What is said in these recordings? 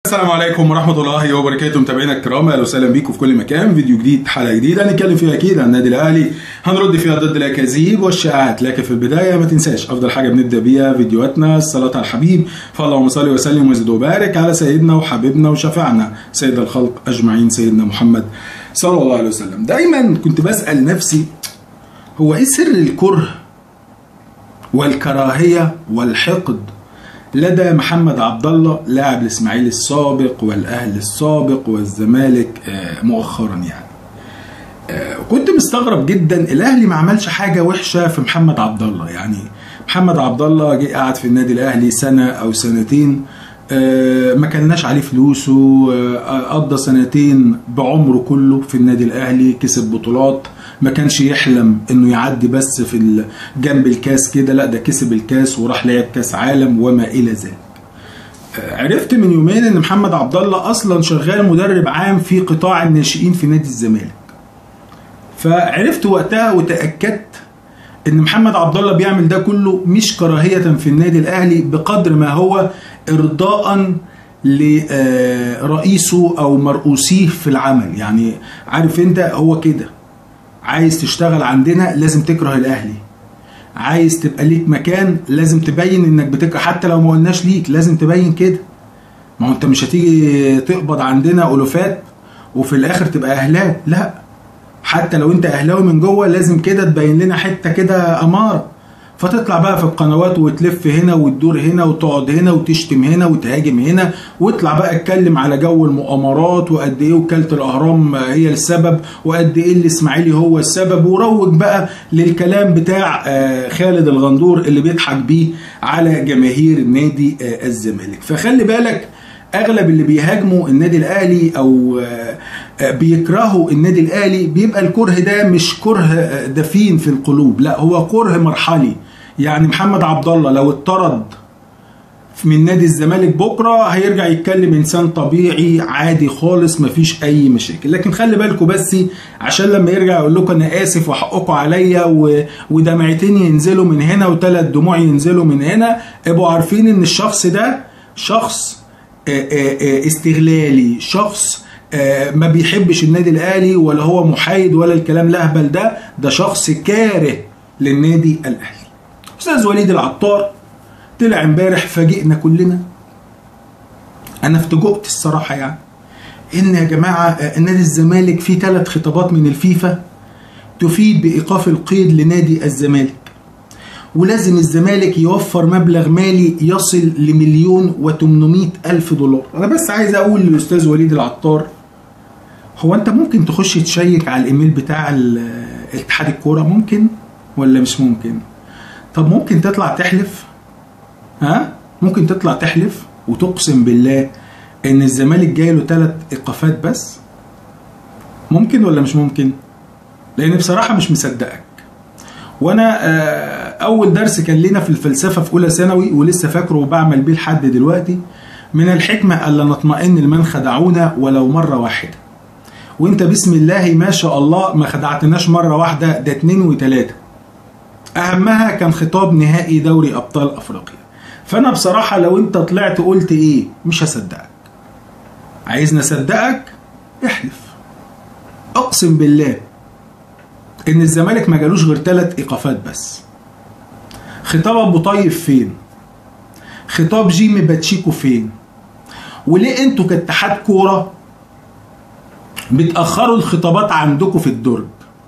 السلام عليكم ورحمة الله وبركاته متابعينا الكرام اهلا وسهلا بيكم في كل مكان فيديو جديد حلقة جديدة هنتكلم فيها اكيد عن النادي الاهلي هنرد فيها ضد الاكاذيب والشائعات لكن في البداية ما تنساش افضل حاجة بنبدا بيها فيديوهاتنا الصلاة على الحبيب فاللهم صل وسلم وزد وبارك على سيدنا وحبيبنا وشفعنا سيد الخلق اجمعين سيدنا محمد صلى الله عليه وسلم دايما كنت بسأل نفسي هو ايه سر الكره والكراهية والحقد لدى محمد عبد الله لاعب الاسماعيلي السابق والاهلي السابق والزمالك آه، مؤخرا يعني آه، كنت مستغرب جدا الاهلي ما عملش حاجه وحشه في محمد عبد الله يعني محمد عبد الله جه قعد في النادي الاهلي سنه او سنتين آه، ما كلناش عليه فلوسه آه، قضى سنتين بعمره كله في النادي الاهلي كسب بطولات ما كانش يحلم انه يعدي بس في ال- جنب الكاس كده لا ده كسب الكاس وراح لعب كاس عالم وما الى ذلك آه، عرفت من يومين ان محمد عبد الله اصلا شغال مدرب عام في قطاع الناشئين في نادي الزمالك فعرفت وقتها وتاكدت ان محمد عبد الله بيعمل ده كله مش كراهيه في النادي الاهلي بقدر ما هو ارضاء لرئيسه او مرؤوسيه في العمل يعني عارف انت هو كده عايز تشتغل عندنا لازم تكره الاهلي عايز تبقى ليك مكان لازم تبين انك بتكره حتى لو ما قلناش ليك لازم تبين كده ما هو انت مش هتيجي تقبض عندنا الوفات وفي الاخر تبقى اهلاوي لا حتى لو انت اهلاوي من جوه لازم كده تبين لنا حته كده اماره فتطلع بقى في القنوات وتلف هنا وتدور هنا وتقعد هنا وتشتم هنا وتهاجم هنا واطلع بقى اتكلم على جو المؤامرات وقد ايه وكاله الاهرام هي السبب وقد ايه الاسماعيلي هو السبب وروج بقى للكلام بتاع آه، خالد الغندور اللي بيضحك بيه على جماهير نادي آه، الزمالك فخلي بالك اغلب اللي بيهاجموا النادي الاهلي او آه، آه، بيكرهوا النادي الاهلي بيبقى الكره ده مش كره آه، دفين في القلوب لا هو كره مرحلي يعني محمد عبد الله لو اتطرد من نادي الزمالك بكره هيرجع يتكلم انسان طبيعي عادي خالص مفيش اي مشاكل لكن خلي بالكم بس عشان لما يرجع يقول لكم انا اسف وحقكم عليا و... ودمعتين ينزلوا من هنا وثلاث دموع ينزلوا من هنا ابقوا عارفين ان الشخص ده شخص آه، آه، آه، استغلالي شخص آه، ما بيحبش النادي الاهلي ولا هو محايد ولا الكلام الاهبل ده ده شخص كاره للنادي الاهلي استاذ وليد العطار طلع امبارح فاجئنا كلنا انا افتجئت الصراحه يعني ان يا جماعه آه، نادي الزمالك فيه ثلاث خطابات من الفيفا تفيد بايقاف القيد لنادي الزمالك ولازم الزمالك يوفر مبلغ مالي يصل لمليون و800 ألف دولار أنا بس عايز أقول للأستاذ وليد العطار هو أنت ممكن تخش تشيك على الإيميل بتاع ال- اتحاد الكورة ممكن ولا مش ممكن طب ممكن تطلع تحلف ها ممكن تطلع تحلف وتقسم بالله ان الزمالك جاي له ثلاث ايقافات بس ممكن ولا مش ممكن لان بصراحه مش مصدقك وانا آه، اول درس كان لنا في الفلسفه في اولى ثانوي ولسه فاكره وبعمل بيه لحد دلوقتي من الحكمه الا نطمئن لمن خدعونا ولو مره واحده وانت بسم الله ما شاء الله ما خدعتناش مره واحده ده اتنين وتلاته اهمها كان خطاب نهائي دوري ابطال افريقيا فانا بصراحه لو انت طلعت قلت ايه مش هصدقك عايزني اصدقك احلف اقسم بالله ان الزمالك ما جالوش غير ثلاث ايقافات بس خطاب ابو طيب فين خطاب جيمي باتشيكو فين وليه انتوا كاتحاد كوره بتاخروا الخطابات عندكم في الدرج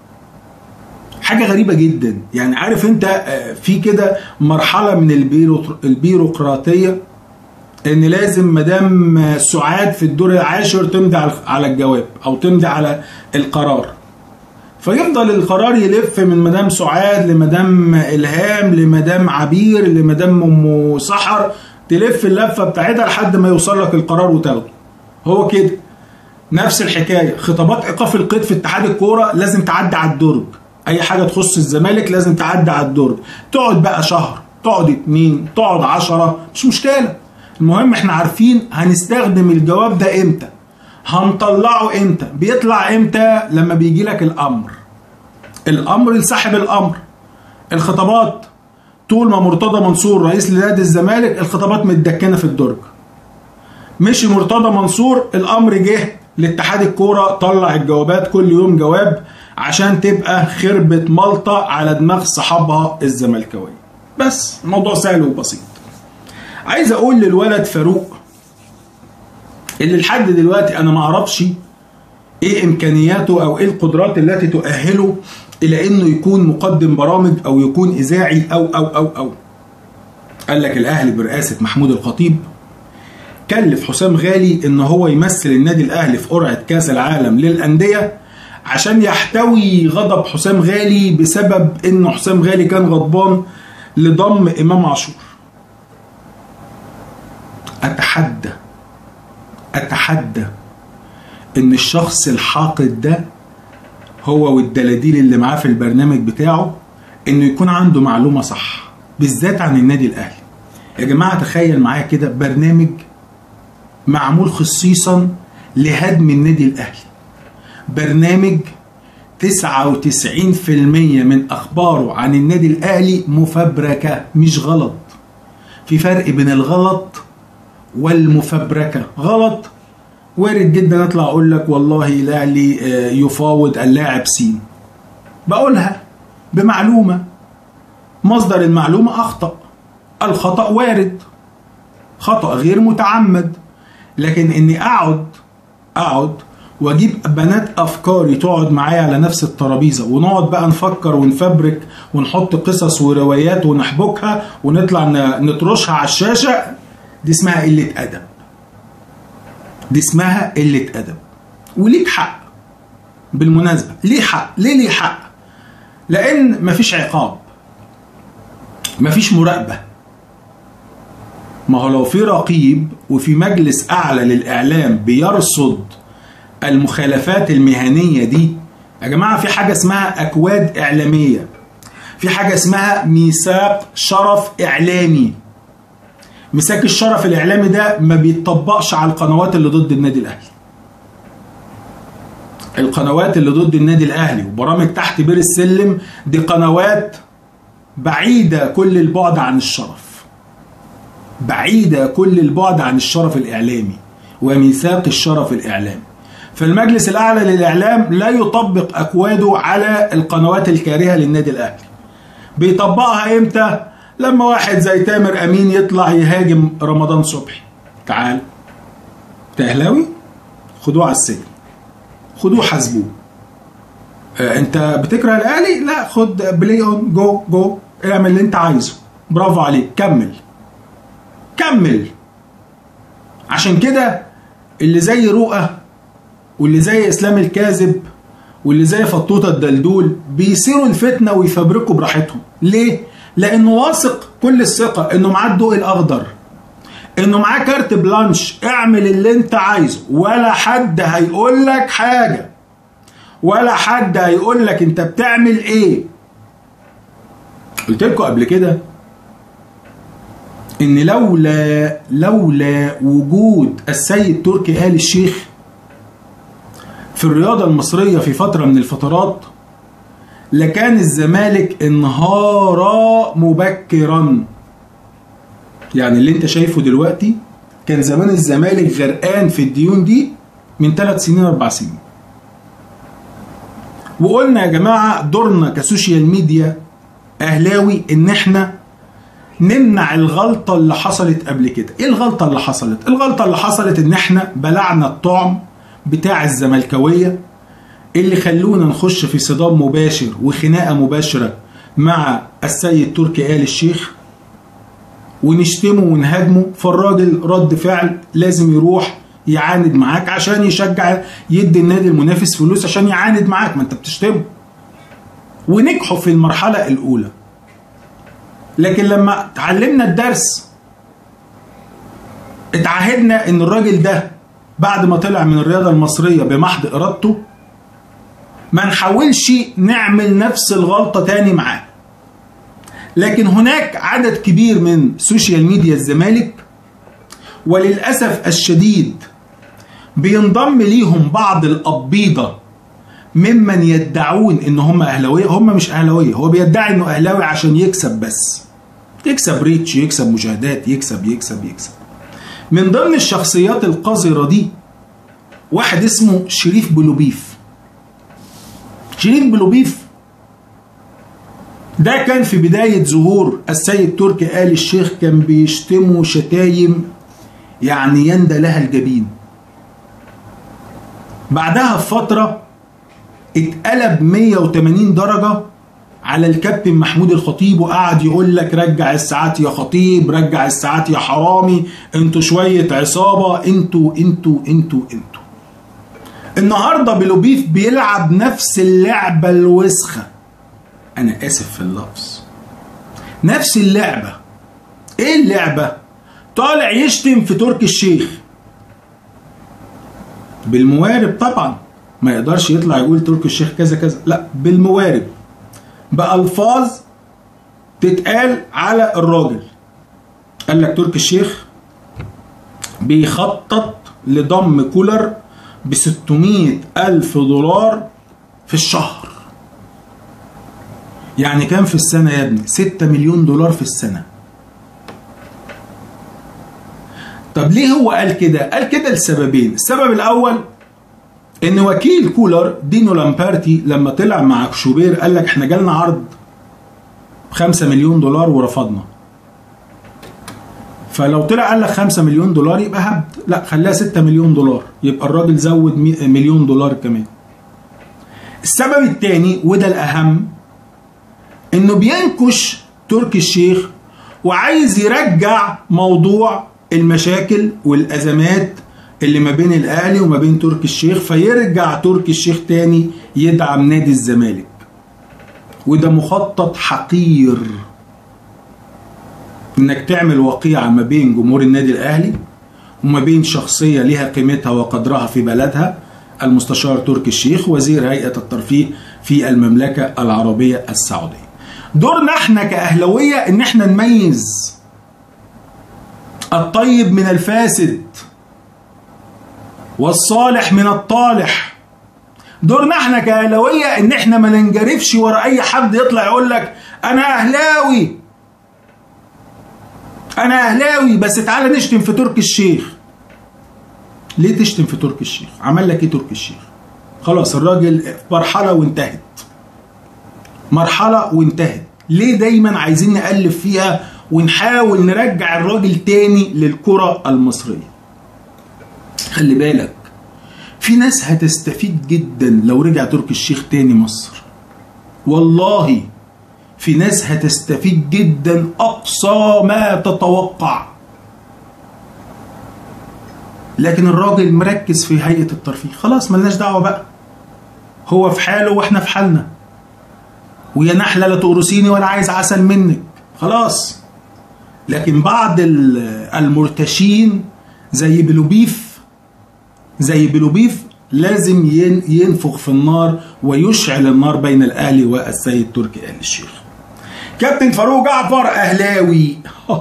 حاجه غريبه جدا يعني عارف انت آه، في كده مرحله من البيرو- البيروقراطيه ان لازم مدام سعاد في الدور العاشر تمضي على- على الجواب او تمضي على القرار فيفضل القرار يلف من مدام سعاد لمدام الهام لمدام عبير لمدام ام سحر تلف اللفه بتاعتها لحد ما يوصل لك القرار وتاخده هو كده نفس الحكايه خطابات ايقاف القيد في اتحاد الكوره لازم تعدي على الدرج اي حاجه تخص الزمالك لازم تعدي على الدرج تقعد بقى شهر تقعد اتنين تقعد عشرة مش مشكله المهم احنا عارفين هنستخدم الجواب ده امتى هنطلعه امتى بيطلع امتى لما بيجي لك الامر الامر لصاحب الامر الخطابات طول ما مرتضى منصور رئيس لنادي الزمالك الخطابات متدكنه في الدرج مشي مرتضى منصور الامر جه لاتحاد الكوره طلع الجوابات كل يوم جواب عشان تبقى خربة ملطة على دماغ صحابها الزملكاوية بس الموضوع سهل وبسيط عايز اقول للولد فاروق اللي لحد دلوقتي انا ما اعرفش ايه امكانياته او ايه القدرات التي تؤهله الى انه يكون مقدم برامج او يكون اذاعي او او او او قال لك الاهلي برئاسه محمود الخطيب كلف حسام غالي ان هو يمثل النادي الاهلي في قرعه كاس العالم للانديه عشان يحتوي غضب حسام غالي بسبب ان حسام غالي كان غضبان لضم امام عاشور اتحدى اتحدى ان الشخص الحاقد ده هو والدلاديل اللي معاه في البرنامج بتاعه انه يكون عنده معلومه صح بالذات عن النادي الاهلي يا جماعه تخيل معايا كده برنامج معمول خصيصا لهدم النادي الاهلي برنامج 99% من اخباره عن النادي الاهلي مفبركه مش غلط في فرق بين الغلط والمفبركه غلط وارد جدا اطلع اقول لك والله الاهلي يفاوض اللاعب سين بقولها بمعلومه مصدر المعلومه اخطا الخطا وارد خطا غير متعمد لكن اني اقعد اقعد واجيب بنات افكاري تقعد معايا على نفس الترابيزه ونقعد بقى نفكر ونفبرك ونحط قصص وروايات ونحبكها ونطلع نطرشها على الشاشه دي اسمها قله ادب دي اسمها قله ادب وليك حق بالمناسبه ليه حق ليه ليه حق لان مفيش عقاب مفيش مراقبه ما هو لو في رقيب وفي مجلس اعلى للاعلام بيرصد المخالفات المهنيه دي يا جماعه في حاجه اسمها اكواد اعلاميه في حاجه اسمها ميثاق شرف اعلامي ميثاق الشرف الاعلامي ده ما بيتطبقش على القنوات اللي ضد النادي الاهلي القنوات اللي ضد النادي الاهلي وبرامج تحت بير السلم دي قنوات بعيده كل البعد عن الشرف بعيده كل البعد عن الشرف الاعلامي وميثاق الشرف الاعلامي فالمجلس الاعلى للاعلام لا يطبق اكواده على القنوات الكارهه للنادي الاهلي بيطبقها امتى لما واحد زي تامر امين يطلع يهاجم رمضان صبحي تعال تهلاوي خدوه على السجن خدوه حاسبوه آه انت بتكره الاهلي لا خد بلاي اون جو جو اعمل اللي انت عايزه برافو عليك كمل كمل عشان كده اللي زي رؤى واللي زي اسلام الكاذب واللي زي فطوطه الدلدول بيثيروا الفتنه ويفبركوا براحتهم ليه لانه واثق كل الثقه انه معاه الضوء الاخضر انه معاه كارت بلانش اعمل اللي انت عايزه ولا حد هيقول لك حاجه ولا حد هيقول لك انت بتعمل ايه قلت لكم قبل كده ان لولا لولا وجود السيد تركي آل الشيخ في الرياضة المصرية في فترة من الفترات لكان الزمالك انهار مبكرا يعني اللي انت شايفه دلوقتي كان زمان الزمالك غرقان في الديون دي من ثلاث سنين اربع سنين وقلنا يا جماعة دورنا كسوشيال ميديا اهلاوي ان احنا نمنع الغلطة اللي حصلت قبل كده ايه الغلطة اللي حصلت الغلطة اللي حصلت ان احنا بلعنا الطعم بتاع الزملكاوية اللي خلونا نخش في صدام مباشر وخناقة مباشرة مع السيد تركي آل الشيخ ونشتمه ونهاجمه فالراجل رد فعل لازم يروح يعاند معاك عشان يشجع يدي النادي المنافس فلوس عشان يعاند معاك ما انت بتشتمه ونجحوا في المرحلة الأولى لكن لما اتعلمنا الدرس اتعهدنا ان الراجل ده بعد ما طلع من الرياضة المصرية بمحض إرادته ما نحاولش نعمل نفس الغلطة تاني معاه لكن هناك عدد كبير من سوشيال ميديا الزمالك وللأسف الشديد بينضم ليهم بعض الأبيضة ممن يدعون ان هم اهلاويه هم مش اهلاويه هو بيدعي انه اهلاوي عشان يكسب بس يكسب ريتش يكسب مشاهدات يكسب يكسب يكسب من ضمن الشخصيات القذرة دي واحد اسمه شريف بلوبيف شريف بلوبيف ده كان في بداية ظهور السيد تركي آل الشيخ كان بيشتمه شتايم يعني يندى لها الجبين بعدها بفترة اتقلب 180 درجة على الكابتن محمود الخطيب وقعد يقول لك رجع الساعات يا خطيب رجع الساعات يا حرامي انتوا شوية عصابة انتوا انتوا انتوا انتوا النهاردة بلوبيف بيلعب نفس اللعبة الوسخة انا اسف في اللفظ نفس اللعبة ايه اللعبة طالع يشتم في تركي الشيخ بالموارب طبعا ما يقدرش يطلع يقول تركي الشيخ كذا كذا لا بالموارب بألفاظ تتقال على الراجل قال لك تركي الشيخ بيخطط لضم كولر ب 600 ألف دولار في الشهر يعني كام في السنة يا ابني 6 مليون دولار في السنة طب ليه هو قال كده قال كده لسببين السبب الأول ان وكيل كولر دينو لامبارتي لما طلع مع شوبير قال لك احنا جالنا عرض ب 5 مليون دولار ورفضنا فلو طلع قال لك 5 مليون دولار يبقى هبد لا خليها 6 مليون دولار يبقى الراجل زود مليون دولار كمان السبب الثاني وده الاهم انه بينكش تركي الشيخ وعايز يرجع موضوع المشاكل والازمات اللي ما بين الاهلي وما بين تركي الشيخ فيرجع تركي الشيخ تاني يدعم نادي الزمالك وده مخطط حقير انك تعمل وقيعه ما بين جمهور النادي الاهلي وما بين شخصيه لها قيمتها وقدرها في بلدها المستشار تركي الشيخ وزير هيئه الترفيه في المملكه العربيه السعوديه. دورنا احنا كاهلاويه ان احنا نميز الطيب من الفاسد والصالح من الطالح دورنا احنا كاهلاويه ان احنا ما ننجرفش ورا اي حد يطلع يقول لك انا اهلاوي انا اهلاوي بس تعالى نشتم في تركي الشيخ ليه تشتم في تركي الشيخ عمل لك ايه تركي الشيخ خلاص الراجل في مرحله وانتهت مرحله وانتهت ليه دايما عايزين نقلب فيها ونحاول نرجع الراجل تاني للكره المصريه خلي بالك في ناس هتستفيد جدا لو رجع تركي الشيخ تاني مصر والله في ناس هتستفيد جدا اقصى ما تتوقع لكن الراجل مركز في هيئه الترفيه خلاص ملناش دعوه بقى هو في حاله واحنا في حالنا ويا نحله لا تقرصيني ولا عايز عسل منك خلاص لكن بعض المرتشين زي بلوبيف زي بلوبيف لازم ينفخ في النار ويشعل النار بين الاهلي والسيد تركي آل الشيخ كابتن فاروق جعفر اهلاوي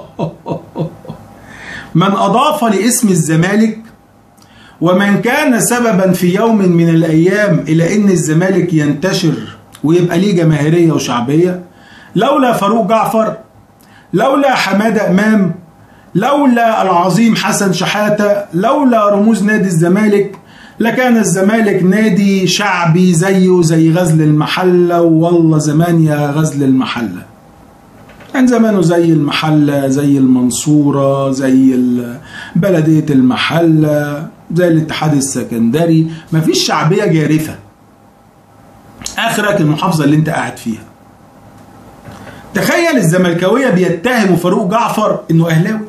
من اضاف لاسم الزمالك ومن كان سببا في يوم من الايام الى ان الزمالك ينتشر ويبقى ليه جماهيريه وشعبيه لولا فاروق جعفر لولا حماده امام لولا العظيم حسن شحاته لولا رموز نادي الزمالك لكان الزمالك نادي شعبي زيه زي غزل المحله والله زمان يا غزل المحله كان زمانه زي المحله زي المنصوره زي بلديه المحله زي الاتحاد السكندري مفيش شعبيه جارفه اخرك المحافظه اللي انت قاعد فيها تخيل الزملكاويه بيتهموا فاروق جعفر انه اهلاوي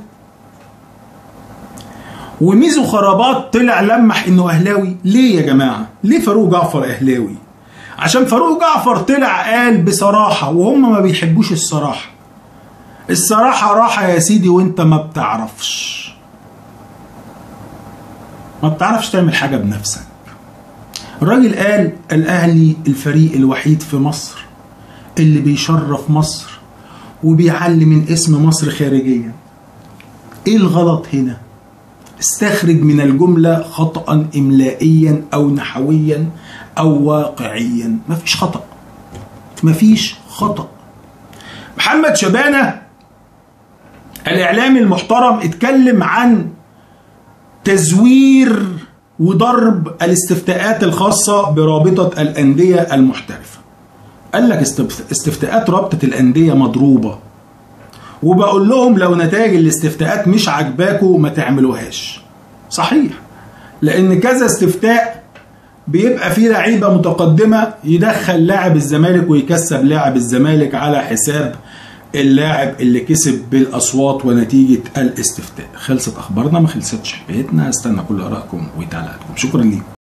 وميزو خرابات طلع لمح انه اهلاوي ليه يا جماعه ليه فاروق جعفر اهلاوي عشان فاروق جعفر طلع قال بصراحه وهم ما بيحبوش الصراحه الصراحه راحه يا سيدي وانت ما بتعرفش ما بتعرفش تعمل حاجه بنفسك الراجل قال الاهلي الفريق الوحيد في مصر اللي بيشرف مصر وبيعلي من اسم مصر خارجيا ايه الغلط هنا استخرج من الجملة خطأ إملائيا أو نحويا أو واقعيا مفيش خطأ مفيش خطأ محمد شبانة الإعلامي المحترم اتكلم عن تزوير وضرب الاستفتاءات الخاصة برابطة الأندية المحترفة قال لك استفتاءات رابطة الأندية مضروبة وبقول لهم لو نتائج الاستفتاءات مش عاجباكوا ما تعملوهاش صحيح لأن كذا استفتاء بيبقى فيه لعيبة متقدمة يدخل لاعب الزمالك ويكسب لاعب الزمالك على حساب اللاعب اللي كسب بالاصوات ونتيجه الاستفتاء خلصت اخبارنا ما خلصتش حكايتنا استنى كل ارائكم وتعليقاتكم شكرا ليكم